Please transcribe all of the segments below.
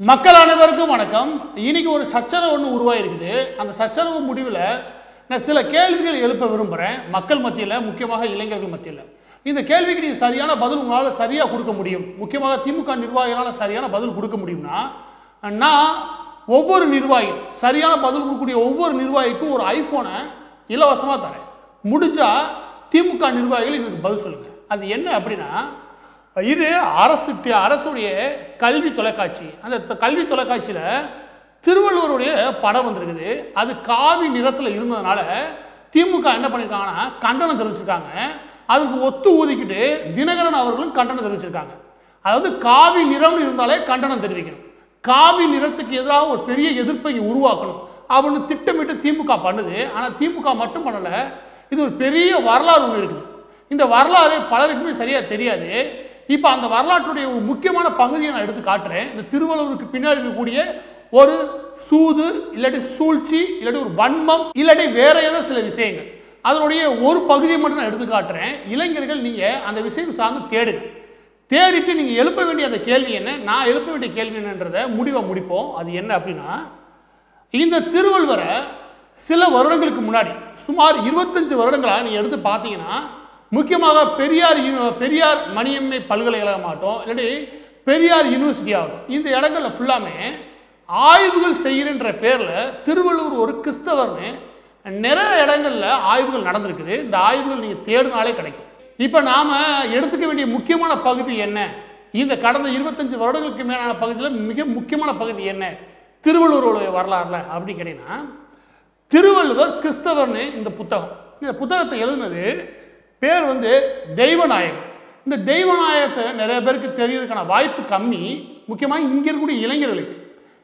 மக்கள் அனைவருக்கும் வணக்கம் இன்னைக்கு ஒரு சச்சரவு ஒன்று உருவாயிருக்குது அந்த சச்சரவு முடிவில் நான் சில கேள்விகள் எழுப்ப விரும்புகிறேன் மக்கள் மத்தியில் முக்கியமாக இளைஞர்கள் மத்தியில் இந்த கேள்விக்கு நீங்கள் சரியான பதில் உங்களால் சரியாக கொடுக்க முடியும் முக்கியமாக திமுக நிர்வாகிகளால் சரியான பதில் கொடுக்க முடியும்னா நான் ஒவ்வொரு நிர்வாகி சரியான பதில் கொடுக்கக்கூடிய ஒவ்வொரு நிர்வாகிக்கும் ஒரு ஐஃபோனை இலவசமாக தரேன் முடிஞ்சா திமுக நிர்வாகிகள் இதுக்கு பதில் சொல்லுங்கள் அது என்ன அப்படின்னா இது அரசு அரசுடைய கல்வி தொலைக்காட்சி அந்த த- கல்வி தொலைக்காட்சியில் திருவள்ளுவருடைய படம் வந்திருக்குது அது காவி நிறத்தில் இருந்ததுனால திமுக என்ன பண்ணியிருக்காங்கன்னா கண்டனம் தெரிவிச்சிருக்காங்க அதுக்கு ஒத்து ஊதிக்கிட்டு தினகரன் அவர்களும் கண்டனம் தெரிவிச்சிருக்காங்க அதாவது காவி நிறம்னு இருந்தாலே கண்டனம் தெரிவிக்கணும் காவி நிறத்துக்கு எதிராக ஒரு பெரிய எதிர்ப்பை இங்க உருவாக்கணும் அப்படின்னு திட்டமிட்டு திமுக பண்ணுது ஆனால் திமுக மட்டும் பண்ணலை இது ஒரு பெரிய வரலாறு ஒன்று இருக்குது இந்த வரலாறு பலருக்குமே சரியாக தெரியாது இப்போ அந்த வரலாற்றுடைய ஒரு முக்கியமான பகுதியை நான் எடுத்து காட்டுறேன் இந்த திருவள்ளுவருக்கு பின்னாடி இருக்கக்கூடிய ஒரு சூது இல்லாட்டி சூழ்ச்சி இல்லாட்டி ஒரு வன்மம் இல்லாட்டி வேற ஏதோ சில விஷயங்கள் அதனுடைய ஒரு பகுதியை மட்டும் நான் எடுத்து காட்டுறேன் இளைஞர்கள் நீங்கள் அந்த விஷயம் சார்ந்து தேடுங்க தேடிட்டு நீங்கள் எழுப்ப வேண்டிய அந்த கேள்வி என்ன நான் எழுப்ப வேண்டிய கேள்வி என்னன்றதை முடிவை முடிப்போம் அது என்ன அப்படின்னா இந்த திருவள்ளுவரை சில வருடங்களுக்கு முன்னாடி சுமார் இருபத்தஞ்சு வருடங்களாக நீங்கள் எடுத்து பார்த்தீங்கன்னா முக்கியமாக பெரியார் யூனி- பெரியார் மணியம்மை பல்கலைக்கழகமாகட்டும் இல்லாட்டி பெரியார் யூனிவர்சிட்டி ஆகட்டும் இந்த இடங்கள்ல ஃபுல்லாமே ஆய்வுகள் செய்கிறன்ற பேரில் திருவள்ளுவர் ஒரு கிறிஸ்தவர்னு நிறைய இடங்கள்ல ஆய்வுகள் நடந்திருக்குது இந்த ஆய்வுகள் நீங்கள் தேடினாலே கிடைக்கும் இப்போ நாம் எடுத்துக்க வேண்டிய முக்கியமான பகுதி என்ன இந்த கடந்த இருபத்தஞ்சு வருடங்களுக்கு மேலான பகுதியில் மிக முக்கியமான பகுதி என்ன திருவள்ளுவருடைய வரலாறுல அப்படின்னு கேட்டீங்கன்னா திருவள்ளுவர் கிறிஸ்தவர்னு இந்த புத்தகம் இந்த புத்தகத்தை எழுதுனது பேர் வந்து தெய்வநாயகம் இந்த தெய்வநாயகத்தை நிறைய பேருக்கு தெரியறதுக்கான வாய்ப்பு கம்மி முக்கியமாக இங்கே இருக்கக்கூடிய இளைஞர்களுக்கு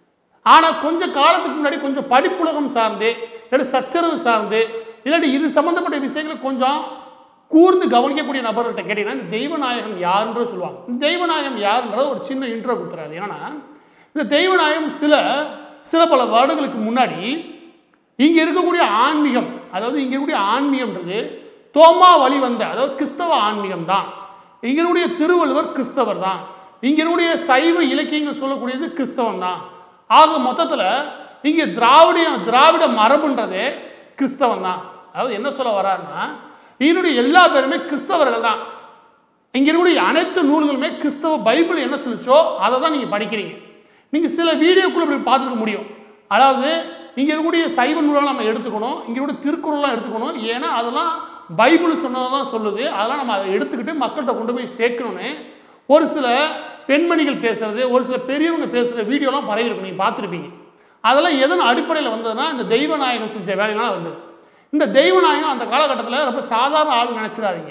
ஆனால் கொஞ்சம் காலத்துக்கு முன்னாடி கொஞ்சம் படிப்புலகம் சார்ந்து இல்லாட்டி சச்சரவு சார்ந்து இல்லாட்டி இது சம்மந்தப்பட்ட விஷயங்களை கொஞ்சம் கூர்ந்து கவனிக்கக்கூடிய நபர்கள்ட்ட கேட்டீங்கன்னா இந்த தெய்வநாயகம் யாருன்றது சொல்லுவாங்க இந்த தெய்வநாயகம் யாருன்றது ஒரு சின்ன இன்ட்ரோ கொடுத்துறாரு என்னன்னா இந்த தெய்வநாயகம் சில சில பல வருடங்களுக்கு முன்னாடி இங்கே இருக்கக்கூடிய ஆன்மீகம் அதாவது இங்கே இருக்கக்கூடிய ஆன்மீகம்ன்றது தோமா வழி வந்த அதாவது கிறிஸ்தவ ஆன்மீகம் தான் இங்கே இருக்கக்கூடிய திருவள்ளுவர் கிறிஸ்தவர் தான் இங்கே இருக்கக்கூடிய சைவ இலக்கியங்கள் சொல்லக்கூடியது கிறிஸ்தவம் தான் ஆக மொத்தத்தில் இங்கே திராவிட திராவிட மரபுன்றது கிறிஸ்தவம் தான் அதாவது என்ன சொல்ல வர்றாருன்னா இதனுடைய எல்லா பேருமே கிறிஸ்தவர்கள் தான் இங்கே இருக்கக்கூடிய அனைத்து நூல்களுமே கிறிஸ்தவ பைபிள் என்ன சொல்லுச்சோ அதை தான் நீங்கள் படிக்கிறீங்க நீங்கள் சில வீடியோக்குள்ள இப்படி பார்த்துருக்க முடியும் அதாவது இங்கே இருக்கக்கூடிய சைவ நூலாம் நம்ம எடுத்துக்கணும் இங்கே இருக்கக்கூடிய திருக்குறள்லாம் எடுத்துக்கணும் ஏன்னா அதெல்லாம் பைபிள் சொன்னதை தான் சொல்லுது அதெல்லாம் நம்ம அதை எடுத்துக்கிட்டு மக்கள்கிட்ட கொண்டு போய் சேர்க்கணும்னு ஒரு சில பெண்மணிகள் பேசுறது ஒரு சில பெரியவங்க பேசுகிற வீடியோலாம் பரவி இருக்கும் நீங்கள் பார்த்துருப்பீங்க அதெல்லாம் எதன் அடிப்படையில் வந்ததுன்னா இந்த தெய்வநாயகம் செஞ்ச வேலையெல்லாம் வந்தது இந்த தெய்வநாயகம் அந்த காலகட்டத்தில் ரொம்ப சாதாரண ஆள் நினச்சிடாதீங்க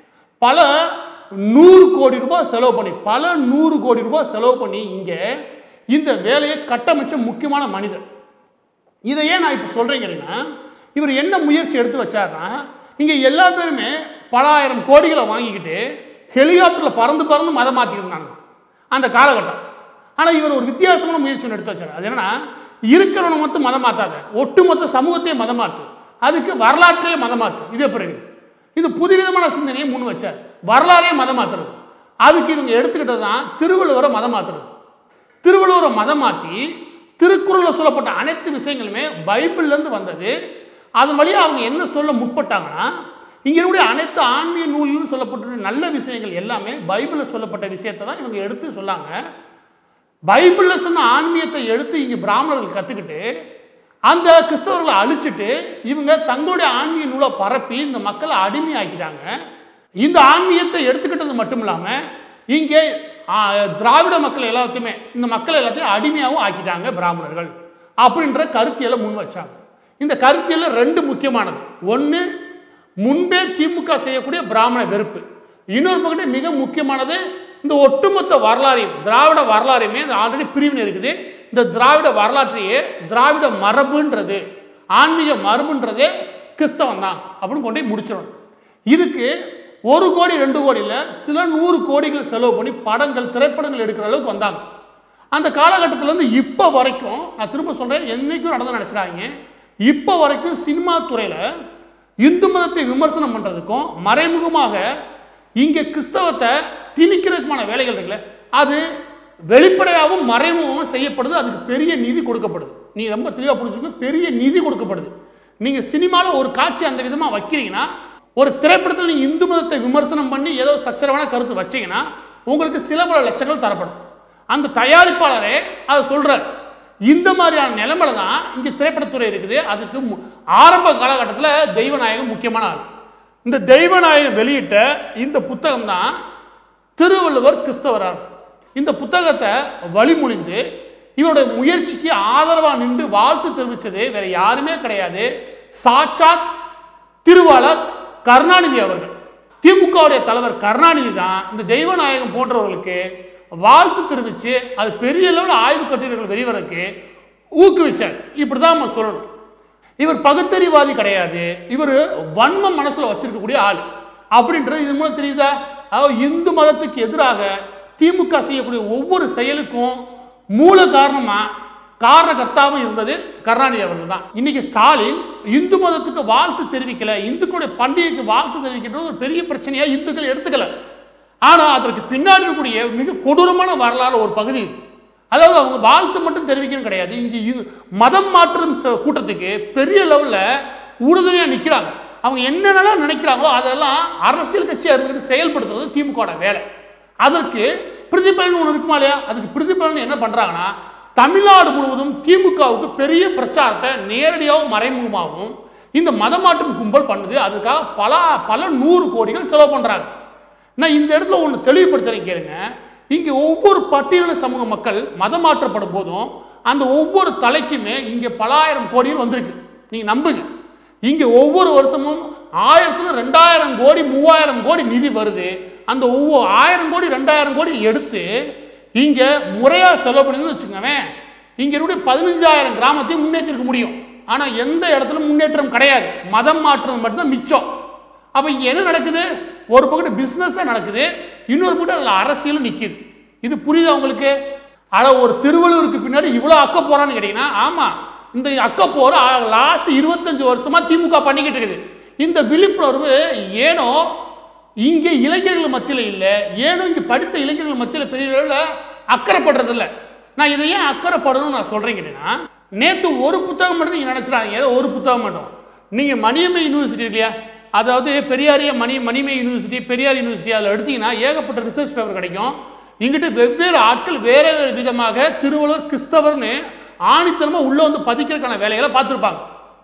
பல நூறு கோடி ரூபாய் செலவு பண்ணி பல நூறு கோடி ரூபாய் செலவு பண்ணி இங்கே இந்த வேலையை கட்டமைச்ச முக்கியமான மனிதர் இதை ஏன் நான் இப்போ சொல்கிறேன் கேட்டீங்கன்னா இவர் என்ன முயற்சி எடுத்து வச்சாருன்னா இங்கே எல்லா பேருமே பல ஆயிரம் கோடிகளை வாங்கிக்கிட்டு ஹெலிகாப்டரில் பறந்து பறந்து மதம் மாற்றிருந்தாங்க அந்த காலகட்டம் ஆனால் இவர் ஒரு வித்தியாசமான முயற்சி ஒன்று எடுத்து வச்சார் அது என்னன்னா இருக்கிறவனை மட்டும் மதம் மாற்றாத ஒட்டுமொத்த சமூகத்தையே மதம் மாற்று அதுக்கு வரலாற்றையே மதம் மாற்று இது எப்படி இருக்கு இது புதுவிதமான சிந்தனையை முன் வச்சார் வரலாறே மதம் மாத்துறது அதுக்கு இவங்க எடுத்துக்கிட்டது தான் திருவள்ளுவரை மதம் மாத்துறது திருவள்ளுவரை மதம் மாற்றி திருக்குறளில் சொல்லப்பட்ட அனைத்து விஷயங்களுமே பைபிள்லேருந்து வந்தது அதன் வழியாக அவங்க என்ன சொல்ல முற்பட்டாங்கன்னா இங்கே இருக்கக்கூடிய அனைத்து ஆன்மீக நூலிலும் சொல்லப்பட்ட நல்ல விஷயங்கள் எல்லாமே பைபிளில் சொல்லப்பட்ட விஷயத்தை தான் இவங்க எடுத்து சொன்னாங்க பைபிளில் சொன்ன ஆன்மீகத்தை எடுத்து இங்கே பிராமணர்கள் கற்றுக்கிட்டு அந்த கிறிஸ்தவர்களை அழிச்சிட்டு இவங்க தங்களுடைய ஆன்மீக நூலை பரப்பி இந்த மக்களை அடிமையாக்கிட்டாங்க இந்த ஆன்மீகத்தை எடுத்துக்கிட்டது மட்டும் இல்லாமல் இங்கே ஆ, திராவிட மக்கள் எல்லாத்தையுமே இந்த மக்கள் எல்லாத்தையும் அடிமையாகவும் ஆக்கிட்டாங்க பிராமணர்கள் அப்படின்ற கருத்தியலை முன் வச்சாங்க இந்த கருத்தியல்ல ரெண்டு முக்கியமானது ஒன்று முன்பே திமுக செய்யக்கூடிய பிராமண வெறுப்பு இன்னொரு பக்கம் மிக முக்கியமானது இந்த ஒட்டுமொத்த வரலாறையும் திராவிட வரலாறையுமே இந்த ஆல்ரெடி பிரிவினை இருக்குது இந்த திராவிட வரலாற்றையே திராவிட மரபுன்றது ஆன்மீக மரபுன்றதே கிறிஸ்தவம் தான் அப்படின்னு கொண்டு போய் முடிச்சிடணும் இதுக்கு ஒரு கோடி ரெண்டு கோடியில் சில நூறு கோடிகள் செலவு பண்ணி படங்கள் திரைப்படங்கள் எடுக்கிற அளவுக்கு வந்தாங்க அந்த காலகட்டத்திலேருந்து இப்போ வரைக்கும் நான் திரும்ப சொல்கிறேன் என்னைக்கும் நடந்து நினச்சிடாங்க இப்போ வரைக்கும் சினிமா துறையில் இந்து மதத்தை விமர்சனம் பண்ணுறதுக்கும் மறைமுகமாக இங்கே கிறிஸ்தவத்தை திணிக்கிறதுக்குமான வேலைகள் இருக்குல்ல அது வெளிப்படையாகவும் மறைமுகமாக செய்யப்படுது அதுக்கு பெரிய நிதி கொடுக்கப்படுது நீ ரொம்ப தெளிவாக புரிஞ்சுக்கணும் பெரிய நிதி கொடுக்கப்படுது நீங்கள் சினிமாவில் ஒரு காட்சி அந்த விதமாக வைக்கிறீங்கன்னா ஒரு திரைப்படத்தில் நீங்கள் இந்து மதத்தை விமர்சனம் பண்ணி ஏதோ சச்சரவான கருத்து வச்சீங்கன்னா உங்களுக்கு சில பல லட்சங்கள் தரப்படும் அந்த தயாரிப்பாளரே அதை சொல்றார் இந்த மாதிரியான நிலைமையில தான் இங்கே திரைப்படத்துறை இருக்குது அதுக்கு மு- ஆரம்ப காலகட்டத்தில் தெய்வநாயகம் முக்கியமான ஆள் இந்த தெய்வநாயகம் வெளியிட்ட இந்த புத்தகம் தான் திருவள்ளுவர் கிறிஸ்தவரார் இந்த புத்தகத்தை வழிமொழிந்து இவருடைய முயற்சிக்கு ஆதரவாக நின்று வாழ்த்து தெரிவித்தது வேற யாருமே கிடையாது சாட்சாத் திருவாளர் கருணாநிதி அவர்கள் திமுகவுடைய தலைவர் கருணாநிதி தான் இந்த தெய்வநாயகம் போன்றவர்களுக்கு வாழ்த்து தெரிவித்து அது பெரிய அளவில் ஆய்வு கட்டுரைகள் வெளிவரக்கு ஊக்குவிச்சார் இப்படி தான் நம்ம சொல்லணும் இவர் பகுத்தறிவாதி கிடையாது இவர் வன்மம் மனசுல வச்சிருக்கக்கூடிய ஆள் அப்படின்றது இது மூலம் தெரியுதா அதாவது இந்து மதத்துக்கு எதிராக திமுக செய்யக்கூடிய ஒவ்வொரு செயலுக்கும் மூல காரணமா காரணகர்த்தாவும் இருந்தது கருணாநிதி அவர்கள் தான் இன்னைக்கு ஸ்டாலின் இந்து மதத்துக்கு வாழ்த்து தெரிவிக்கல இந்துக்களுடைய பண்டிகைக்கு வாழ்த்து தெரிவிக்கின்றது ஒரு பெரிய பிரச்சனையா இந்துக்கள் எடுத்துக்கல ஆனா அதற்கு பின்னாடி இருக்கக்கூடிய மிக கொடூரமான வரலாறு ஒரு பகுதி இது. அதாவது அவங்க வாழ்த்து மட்டும் தெரிவிக்கணும் கிடையாது இங்க இது- மதம் மாற்றும் ச- கூட்டத்துக்கு பெரிய லெவல்ல உறுதுணையா நிக்கிறாங்க அவங்க என்னென்னலாம் நினைக்கிறாங்களோ அதெல்லாம் அரசியல் கட்சியா இருந்துட்டு செயல்படுத்துறது திமுக வேலை அதற்கு பிரதிபலன் ஒன்று இருக்குமா இல்லையா அதுக்கு பிரதிபலன் என்ன பண்றாங்கன்னா தமிழ்நாடு முழுவதும் திமுகவுக்கு பெரிய பிரச்சாரத்தை நேரடியாகவும் மறைமுகமாகவும் இந்த மதமாற்றம் கும்பல் பண்ணுது அதுக்காக பல பல நூறு கோடிகள் செலவு பண்றாங்க நான் இந்த இடத்துல ஒன்று தெளிவுபடுத்துறேன் கேளுங்க இங்கே ஒவ்வொரு பட்டியலின சமூக மக்கள் மதம் மாற்றப்படும் போதும் அந்த ஒவ்வொரு தலைக்குமே இங்கே பல ஆயிரம் கோடிகள் வந்திருக்கு நீங்கள் நம்புங்க இங்கே ஒவ்வொரு வருஷமும் ஆயிரத்துல ரெண்டாயிரம் கோடி மூவாயிரம் கோடி நிதி வருது அந்த ஒவ்வொரு ஆயிரம் கோடி ரெண்டாயிரம் கோடி எடுத்து இங்கே முறையாக செலவு பண்ணுதுன்னு வச்சுக்கோங்க இங்கே இருக்கக்கூடிய பதினஞ்சாயிரம் கிராமத்தையும் முன்னேற்றிருக்க முடியும் ஆனால் எந்த இடத்துல முன்னேற்றம் கிடையாது மதம் மாற்றம் மட்டும்தான் மிச்சம் அப்போ இங்கே என்ன நடக்குது ஒரு பக்கத்து பிஸ்னஸாக நடக்குது இன்னொரு பக்கம் அதில் அரசியலும் நிற்கிது இது புரியுதா உங்களுக்கு அட ஒரு திருவள்ளூருக்கு பின்னாடி இவ்வளோ அக்க போறான்னு கேட்டிங்கன்னா ஆமாம் இந்த அக்க போர் லாஸ்ட் இருபத்தஞ்சு வருஷமா திமுக பண்ணிக்கிட்டு இருக்குது இந்த விழிப்புணர்வு ஏனோ இங்கே இளைஞர்கள் மத்தியில் இல்லை ஏனோ இங்கே படித்த இளைஞர்கள் மத்தியில் பெரிய அளவில் அக்கறைப்படுறதில்ல நான் இதை ஏன் அக்கறைப்படணும்னு நான் சொல்கிறேன் கேட்டீங்கன்னா நேற்று ஒரு புத்தகம் மட்டும் நீங்கள் நினச்சிடாதீங்க ஏதோ ஒரு புத்தகம் மட்டும் நீங்கள் மணியம்மை யூனிவர்சிட்டி இல்லையா அதாவது பெரியாரிய மணி மணிமை யூனிவர்சிட்டி பெரியார் யூனிவர்சிட்டி அதில் எடுத்தீங்கன்னா ஏகப்பட்ட ரிசர்ச் பேப்பர் கிடைக்கும் இங்கிட்டு வெவ்வேறு ஆட்கள் வேற வேறு விதமாக திருவள்ளுவர் கிறிஸ்தவர்னு ஆணித்தனமாக உள்ளே வந்து பதிக்கிறதுக்கான வேலைகளை பார்த்துருப்பாங்க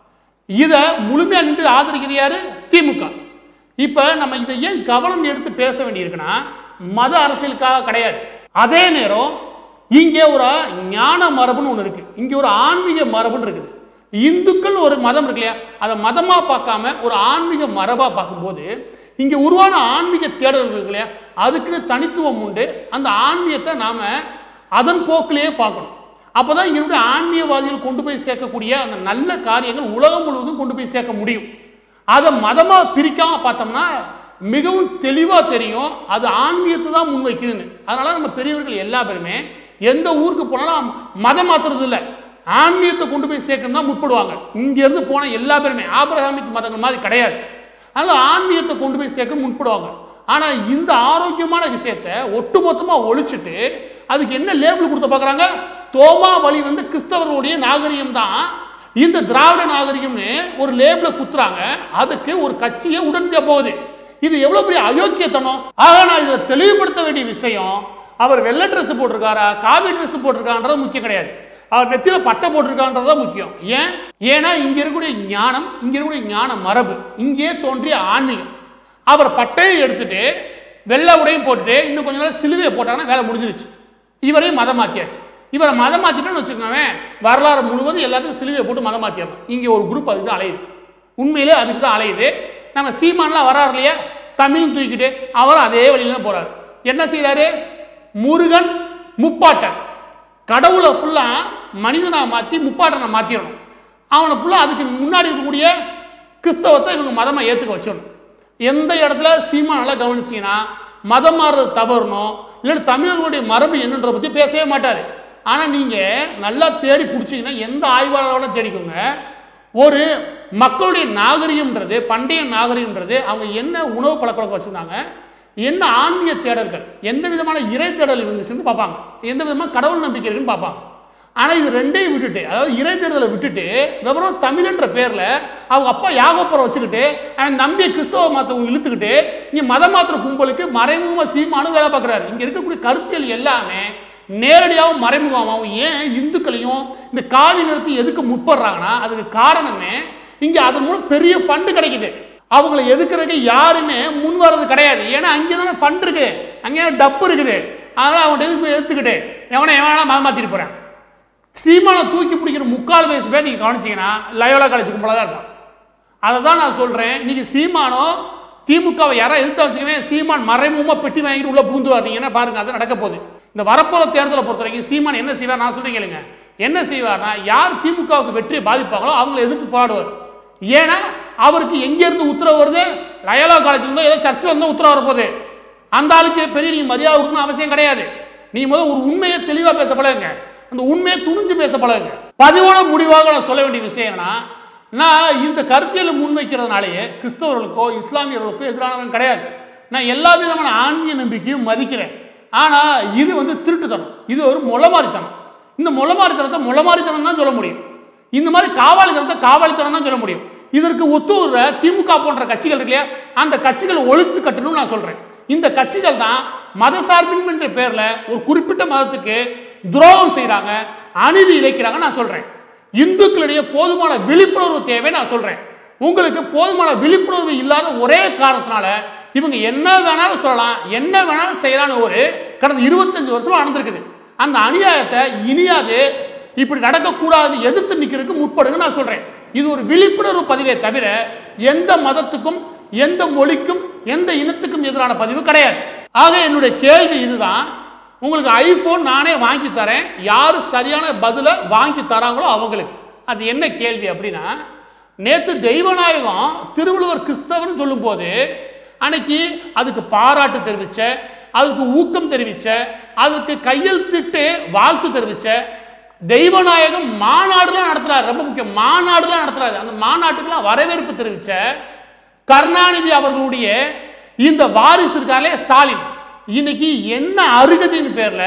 இதை முழுமையாக நின்று ஆதரிக்கிறது யாரு திமுக இப்போ நம்ம இதை ஏன் கவனம் எடுத்து பேச வேண்டியிருக்குன்னா மத அரசியலுக்காக கிடையாது அதே நேரம் இங்கே ஒரு ஞான மரபுன்னு ஒன்று இருக்கு இங்கே ஒரு ஆன்மீக மரபுன்னு இருக்குது இந்துக்கள் ஒரு மதம் இருக்கு இல்லையா அதை மதமாக பார்க்காம ஒரு ஆன்மீக மரபாக பார்க்கும்போது இங்கே உருவான ஆன்மீக தேடல்கள் இருக்கு இல்லையா அதுக்குன்னு தனித்துவம் உண்டு அந்த ஆன்மீகத்தை நாம் அதன் போக்கிலேயே பார்க்கணும் அப்பதான் இங்க இருக்கக்கூடிய ஆன்மீகவாதிகள் கொண்டு போய் சேர்க்கக்கூடிய அந்த நல்ல காரியங்கள் உலகம் முழுவதும் கொண்டு போய் சேர்க்க முடியும் அதை மதமா பிரிக்காம பார்த்தோம்னா மிகவும் தெளிவா தெரியும் அது ஆன்மீகத்தை தான் முன்வைக்குதுன்னு அதனால நம்ம பெரியவர்கள் எல்லா பேருமே எந்த ஊருக்கு போனாலும் மதம் மாத்துறது இல்லை ஆன்மீகத்தை கொண்டு போய் சேர்க்கணும் தான் முற்படுவாங்க இங்க இருந்து போன எல்லா பேருமே ஆபிரகாமிக் மதங்கள் மாதிரி கிடையாது அதனால ஆன்மீகத்தை கொண்டு போய் சேர்க்க முற்படுவாங்க ஆனா இந்த ஆரோக்கியமான விஷயத்தை ஒட்டுமொத்தமா ஒழிச்சிட்டு அதுக்கு என்ன லேபிள் கொடுத்து பார்க்கறாங்க தோமா வழி வந்து கிறிஸ்தவர்களுடைய நாகரிகம் தான் இந்த திராவிட நாகரிகம்னு ஒரு லேபிள குத்துறாங்க அதுக்கு ஒரு கட்சியே உடனடியாக போகுது இது எவ்வளவு பெரிய அயோக்கியத்தனம் ஆக நான் இதை தெளிவுபடுத்த வேண்டிய விஷயம் அவர் வெள்ளை ட்ரெஸ் போட்டிருக்காரா காவி ட்ரெஸ் போட்டிருக்கான்றது முக்கியம் கிடையாது அவர் நெத்தியில பட்டை போட்டிருக்கான்றது தான் முக்கியம் ஏன் ஏன்னா இங்க இருக்கக்கூடிய ஞானம் இங்க இருக்கக்கூடிய ஞான மரபு இங்கே தோன்றிய ஆன்மீகம் அவர் பட்டையை எடுத்துட்டு வெள்ளை உடையும் போட்டுட்டு இன்னும் கொஞ்ச நேரம் சிலுவையை போட்டாங்கன்னா வேலை முடிஞ்சிருச்சு இவரையும் மதம் மாத்தியாச்சு இவரை மதம் மாத்திட்டோன்னு வச்சுக்கோங்க வரலாறு முழுவதும் எல்லாத்துக்கும் சிலுவையை போட்டு மதம் மாத்திடலாம் இங்கே ஒரு குரூப் அதுக்கு தான் அலையுது உண்மையிலே அதுக்கு தான் அலையுது நம்ம சீமான்லாம் வராரு இல்லையா தமிழ் தூக்கிட்டு அவரும் அதே வழியில தான் போறாரு என்ன செய்றாரு முருகன் முப்பாட்டன் கடவுளை ஃபுல்லா மனிதனா மாத்தி முப்பாட்டனை மாத்திடணும் அவனை ஃபுல்லா அதுக்கு முன்னாடி இருக்கக்கூடிய கிறிஸ்தவத்தை இவங்க மதமா ஏத்துக்க வச்சிடணும் எந்த இடத்துல சீமா நல்லா கவனிச்சீங்கன்னா மதம் மாறுறது தவறணும் இல்லைன்னா தமிழர்களுடைய மரபு என்னன்றதை பற்றி பேசவே மாட்டார் ஆனால் நீங்கள் நல்லா தேடி பிடிச்சீங்கன்னா எந்த ஆய்வாளரோட தேடிக்கோங்க ஒரு மக்களுடைய நாகரிகம்ன்றது பண்டைய நாகரிகம்ன்றது அவங்க என்ன உணவு பழக்க வழக்கம் வச்சுருந்தாங்க என்ன ஆன்மீக தேடல்கள் எந்த விதமான இறை தேடல் இருந்துச்சுன்னு பார்ப்பாங்க எந்த விதமான கடவுள் நம்பிக்கை இருக்குன்னு பார்ப்பாங்க ஆனால் இது ரெண்டையும் விட்டுட்டு அதாவது இறை தேடுதலை விட்டுட்டு வெறும் தமிழ்ன்ற பேரில் அவங்க அப்பா யாகப்புறம் வச்சுக்கிட்டு அவன் நம்பிய கிறிஸ்தவ மதத்தை இழுத்துக்கிட்டு இங்கே மத மாத்திர கும்பலுக்கு மறைமுகமாக சீமானும் வேலை பார்க்குறாரு இங்கே இருக்கக்கூடிய கருத்தியல் எல்லாமே நேரடியாகவும் மறைமுகமாகவும் ஏன் இந்துக்களையும் இந்த காவி நிறுத்தி எதுக்கு முற்படுறாங்கன்னா அதுக்கு காரணமே இங்கே அதன் மூலம் பெரிய ஃபண்டு கிடைக்குது அவங்களை எதுக்குறதுக்கு யாருமே முன் வர்றது கிடையாது ஏன்னா அங்கே தானே ஃபண்ட் இருக்கு அங்கே டப்பு இருக்குது அதனால் அவன்கிட்ட எதுக்கு போய் எதிர்த்துக்கிட்டு எவனை எவனா மதம் மாற்றிட்டு போகிறேன் சீமானை தூக்கி பிடிக்கிற முக்கால் வயசு பேர் நீங்கள் கவனிச்சீங்கன்னா லயோலா காலேஜ் கும்பலாக தான் இருக்கும் அதை தான் நான் சொல்கிறேன் இன்னைக்கு சீமானோ திமுகவை யாராவது எதிர்த்து வச்சுக்கவே சீமான் மறைமுகமாக பெட்டி வாங்கிட்டு உள்ள பூந்துவார் நீங்கன்னா பாருங்க அது நடக்க போகுது இந்த வரப்போகிற தேர்தலை பொறுத்த வரைக்கும் சீமான் என்ன செய்வார் நான் சொல்றேன் கேளுங்க என்ன செய்வார்னா யார் திமுகவுக்கு வெற்றியை பாதிப்பாங்களோ அவங்களை எதிர்த்து போராடுவார் ஏன்னா அவருக்கு எங்கேருந்து உத்தரவு வருது லயோலா காலேஜ் இருந்தோ ஏதோ சர்ச்சில் இருந்தோ உத்தரவு வரப்போகுது அந்த ஆளுக்கு பெரிய நீங்கள் மரியாதை கொடுக்கணும் அவசியம் கிடையாது நீ முதல்ல ஒரு உண்மையை தெளிவாக பேச பழகுங்க அந்த உண்மையை துணிஞ்சு பேச பழகுங்க பதிவோட முடிவாக நான் சொல்ல வேண்டிய விஷயம் என்னன்னா நான் இந்த கருத்தியலை முன்வைக்கிறதுனாலேயே கிறிஸ்தவர்களுக்கோ இஸ்லாமியர்களுக்கோ எதிரானவன் கிடையாது நான் எல்லா விதமான ஆன்மீக நம்பிக்கையும் மதிக்கிறேன் ஆனால் இது வந்து திருட்டுத்தனம் இது ஒரு மொளமாரித்தனம் இந்த மொளமாரித்தனத்தை மொளமாரித்தனம் தான் சொல்ல முடியும் இந்த மாதிரி காவாலித்தனத்தை காவாலித்தனம் தான் சொல்ல முடியும் இதற்கு ஒத்துவர திமுக போன்ற கட்சிகள் இருக்கு இல்லையா அந்த கட்சிகளை ஒழித்து கட்டணும்னு நான் சொல்றேன் இந்த கட்சிகள் தான் மத சார்பின்மைன்ற பேர்ல ஒரு குறிப்பிட்ட மதத்துக்கு துரோகம் செய்றாங்க அநீதி இழைக்கிறாங்க நான் சொல்றேன் இந்துக்களிடையே போதுமான விழிப்புணர்வு தேவை நான் சொல்றேன் உங்களுக்கு போதுமான விழிப்புணர்வு இல்லாத ஒரே காரணத்தினால இவங்க என்ன வேணாலும் சொல்லலாம் என்ன வேணாலும் செய்யலாம்னு ஒரு கடந்த இருபத்தஞ்சு வருஷமா நடந்திருக்குது அந்த அநியாயத்தை இனியாது இப்படி நடக்கக்கூடாதுன்னு எதிர்த்து நிற்கிறதுக்கு முற்படுங்க நான் சொல்றேன் இது ஒரு விழிப்புணர்வு பதிவே தவிர எந்த மதத்துக்கும் எந்த மொழிக்கும் எந்த இனத்துக்கும் எதிரான பதிவு கிடையாது ஆக என்னுடைய கேள்வி இதுதான் உங்களுக்கு ஐபோன் நானே வாங்கி தரேன் யார் சரியான பதிலை வாங்கி தராங்களோ அவங்களுக்கு அது என்ன கேள்வி அப்படின்னா நேற்று தெய்வநாயகம் திருவள்ளுவர் கிறிஸ்தவர்னு சொல்லும்போது அன்னைக்கு அதுக்கு பாராட்டு தெரிவிச்ச அதுக்கு ஊக்கம் தெரிவிச்ச அதுக்கு கையெழுத்திட்டு வாழ்த்து தெரிவிச்ச தெய்வநாயகம் மாநாடுலாம் நடத்துறாரு ரொம்ப முக்கியம் மாநாடுலாம் நடத்துறாரு அந்த மாநாட்டுக்கெல்லாம் வரவேற்பு தெரிவிச்ச கருணாநிதி அவர்களுடைய இந்த வாரிசு இருக்காலே ஸ்டாலின் இன்னைக்கு என்ன அருகதின் பேர்ல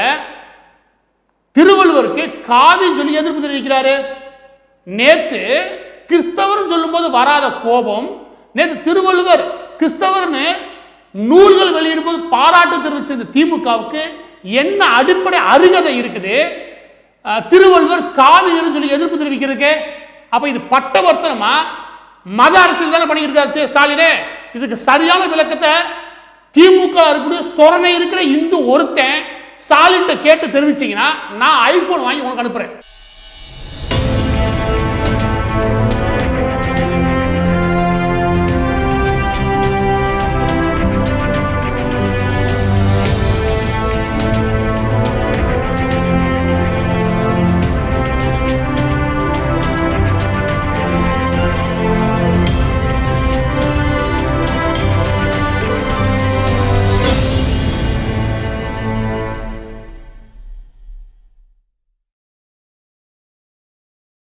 திருவள்ளுவருக்கு காவின்னு சொல்லி எதிர்ப்பு தெரிவிக்கிறாரு நேத்து கிறிஸ்தவர்னு சொல்லும்போது வராத கோபம் நேத்து திருவள்ளுவர் கிறிஸ்தவர்னு நூல்கள் வெளியிடும்போது பாராட்டு தெரிவிச்ச இந்த திமுகவுக்கு என்ன அடிப்படை அருகதை இருக்குது அஹ், திருவள்ளுவர் காவின்னு சொல்லி எதிர்ப்பு தெரிவிக்கிறதுக்கு அப்ப இது பட்டவர்த்தனமா மத அரசியல் தானே பண்ணிட்டு இருக்காரு திரு ஸ்டாலினே இதுக்கு சரியான விளக்கத்தை திமுக இருக்கக்கூடிய சொரணை இருக்கிற இந்து ஒருத்தன் ஸ்டாலின் கேட்டு தெரிவிச்சீங்கன்னா நான் ஐபோன் வாங்கி உனக்கு அனுப்புறேன்